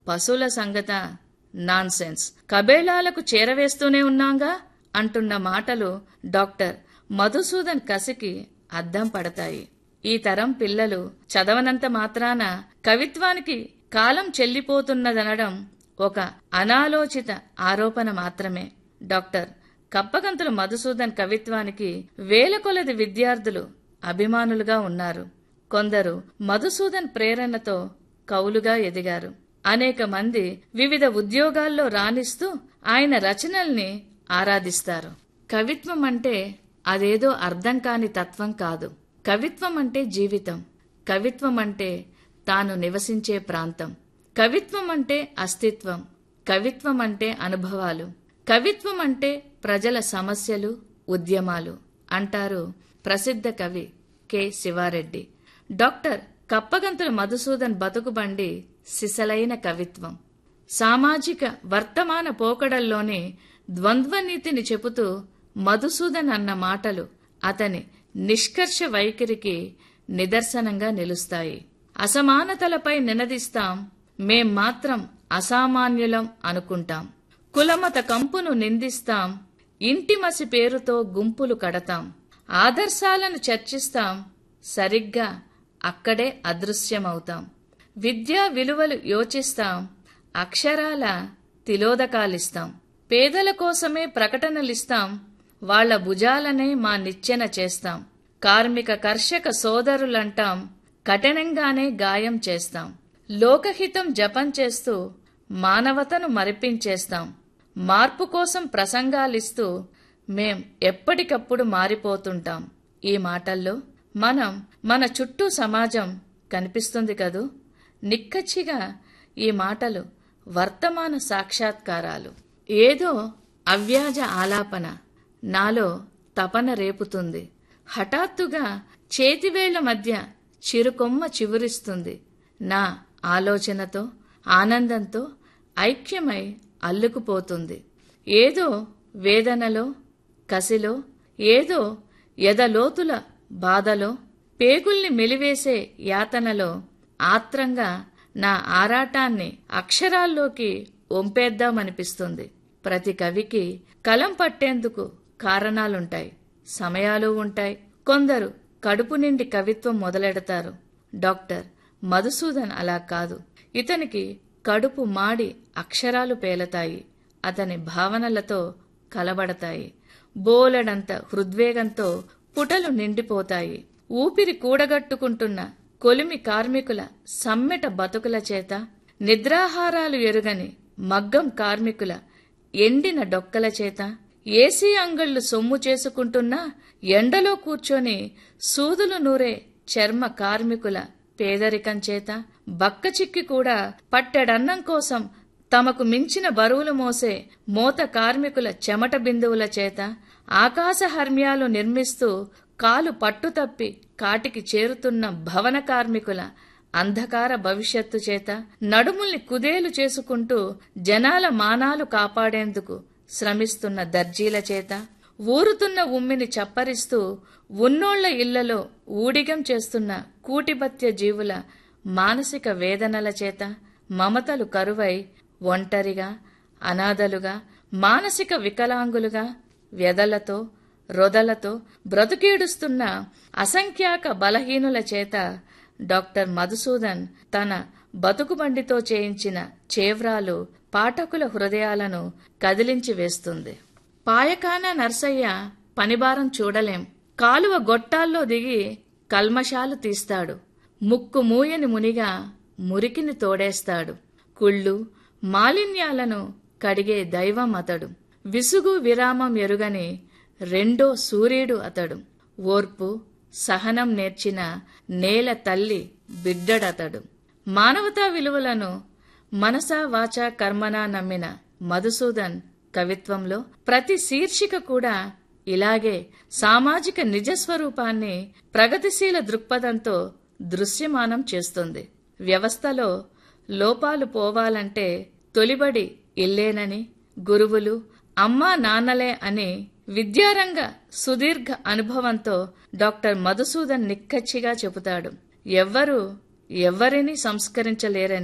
పశువుల సంగత నాన్సెన్స్ కబేళాలకు చేరవేస్తూనే ఉన్నాంగా అంటున్న మాటలు డాక్టర్ మధుసూదన్ కసికి అద్దం పడతాయి ఈ తరం పిల్లలు చదవనంత మాత్రాన కవిత్వానికి కాలం చెల్లిపోతున్నదనడం ఒక అనాలోచిత ఆరోపణ మాత్రమే డాక్టర్ కప్పగంతుల మధుసూదన్ కవిత్వానికి వేల కొలది విద్యార్థులు అభిమానులుగా ఉన్నారు కొందరు మధుసూదన్ ప్రేరణతో కవులుగా ఎదిగారు అనేక మంది వివిధ ఉద్యోగాల్లో రాణిస్తూ ఆయన రచనల్ని ఆరాధిస్తారు కవిత్వం అంటే అదేదో అర్థం కాని తత్వం కాదు కవిత్వం అంటే జీవితం కవిత్వం అంటే తాను నివసించే ప్రాంతం కవిత్వం అంటే అస్తిత్వం కవిత్వం అంటే అనుభవాలు కవిత్వం అంటే ప్రజల సమస్యలు ఉద్యమాలు అంటారు ప్రసిద్ధ కవి కె శివారెడ్డి డాక్టర్ కప్పగంతుల మధుసూదన్ బతుకుబండి సిసలైన కవిత్వం సామాజిక వర్తమాన పోకడల్లోని ద్వంద్వనీతిని చెబుతూ మధుసూదన్ అన్న మాటలు అతని నిష్కర్ష వైఖరికి నిదర్శనంగా నిలుస్తాయి అసమానతలపై నినదిస్తాం మేం మాత్రం అసామాన్యులం అనుకుంటాం కులమత కంపును నిందిస్తాం ఇంటిమసి పేరుతో గుంపులు కడతాం ఆదర్శాలను చర్చిస్తాం సరిగ్గా అక్కడే అదృశ్యమవుతాం విద్యా విలువలు యోచిస్తాం అక్షరాల తిలోదకాలిస్తాం పేదల కోసమే ప్రకటనలిస్తాం వాళ్ల భుజాలనే మా నిచ్చెన చేస్తాం కార్మిక కర్షక సోదరులంటాం కఠినంగానే గాయం చేస్తాం లోకహితం జపం చేస్తూ మానవతను మరిపించేస్తాం మార్పు కోసం ప్రసంగాలిస్తూ మేం ఎప్పటికప్పుడు మారిపోతుంటాం ఈ మాటల్లో మనం మన చుట్టూ సమాజం కనిపిస్తుంది కదూ నిక్కచ్చిగా ఈ మాటలు వర్తమాన సాక్షాత్కారాలు ఏదో అవ్యాజ ఆలాపన నాలో తపన రేపుతుంది హఠాత్తుగా చేతివేళ్ల మధ్య చిరుకొమ్మ చివురిస్తుంది నా ఆలోచనతో ఆనందంతో ఐక్యమై అల్లుకుపోతుంది ఏదో వేదనలో కసిలో ఏదో ఎదలోతుల బాధలో పేగుల్ని మెలివేసే యాతనలో ఆత్రంగా నా ఆరాటాన్ని అక్షరాల్లోకి ఒంపేద్దామనిపిస్తుంది ప్రతి కవికి కలం పట్టేందుకు కారణాలుంటాయి సమయాలు ఉంటాయి కొందరు కడుపు నిండి కవిత్వం మొదలెడతారు డాక్టర్ మధుసూదన్ అలా కాదు ఇతనికి కడుపు మాడి అక్షరాలు పేలతాయి అతని భావనలతో కలబడతాయి బోలెడంత హృద్వేగంతో పుటలు నిండిపోతాయి ఊపిరి కూడగట్టుకుంటున్న కొలిమి కార్మికుల సమ్మెట బతుకుల చేత నిద్రాహారాలు ఎరుగని మగ్గం కార్మికుల ఎండిన డొక్కల చేత ఏసీ అంగళ్ళు సొమ్ము చేసుకుంటున్నా ఎండలో కూర్చొని సూదులు నూరే చర్మ కార్మికుల పేదరికం చేత బక్కచిక్కి కూడా పట్టెడన్నం కోసం తమకు మించిన బరువులు మోసే మోత కార్మికుల చెమట బిందువుల చేత ఆకాశ హర్మ్యాలు నిర్మిస్తూ కాలు పట్టుతప్పి కాటికి చేరుతున్న భవన కార్మికుల అంధకార భవిష్యత్తు చేత నడుముల్ని కుదేలు చేసుకుంటూ జనాల మానాలు కాపాడేందుకు శ్రమిస్తున్న దర్జీల చేత ఊరుతున్న ఉమ్మిని చప్పరిస్తూ ఉన్నోళ్ల ఇళ్లలో ఊడిగం చేస్తున్న కూటిబత్య జీవుల మానసిక వేదనల చేత మమతలు కరువై ఒంటరిగా అనాథలుగా మానసిక వికలాంగులుగా వ్యధలతో రొదలతో బ్రతుకీడుస్తున్న అసంఖ్యాక బలహీనుల చేత డాక్టర్ మధుసూదన్ తన బతుకుబండితో చేయించిన చేవ్రాలు పాఠకుల హృదయాలను కదిలించి వేస్తుంది పాయకాన నర్సయ్య పనిభారం చూడలేం కాలువ గొట్టాల్లో దిగి కల్మషాలు తీస్తాడు ముక్కు మూయని మునిగా మురికిని తోడేస్తాడు కుళ్ళు మాలిన్యాలను కడిగే దైవం అతడు విసుగు విరామం ఎరుగని రెండో సూర్యుడు అతడు ఓర్పు సహనం నేర్చిన నేల తల్లి బిడ్డడతడు మానవతా విలువలను మనసా వాచా కర్మనా నమ్మిన మధుసూదన్ కవిత్వంలో ప్రతి శీర్షిక కూడా ఇలాగే సామాజిక నిజస్వరూపాన్ని ప్రగతిశీల దృక్పథంతో దృశ్యమానం చేస్తుంది వ్యవస్థలో లోపాలు పోవాలంటే తొలిబడి ఇల్లేనని గురువులు అమ్మా నాన్నలే అని విద్యారంగ సుదీర్ఘ అనుభవంతో డాక్టర్ మధుసూదన్ నిక్కచ్చిగా చెబుతాడు ఎవ్వరూ ఎవ్వరినీ సంస్కరించలేరని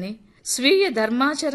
స్వీయ ధర్మాచరణ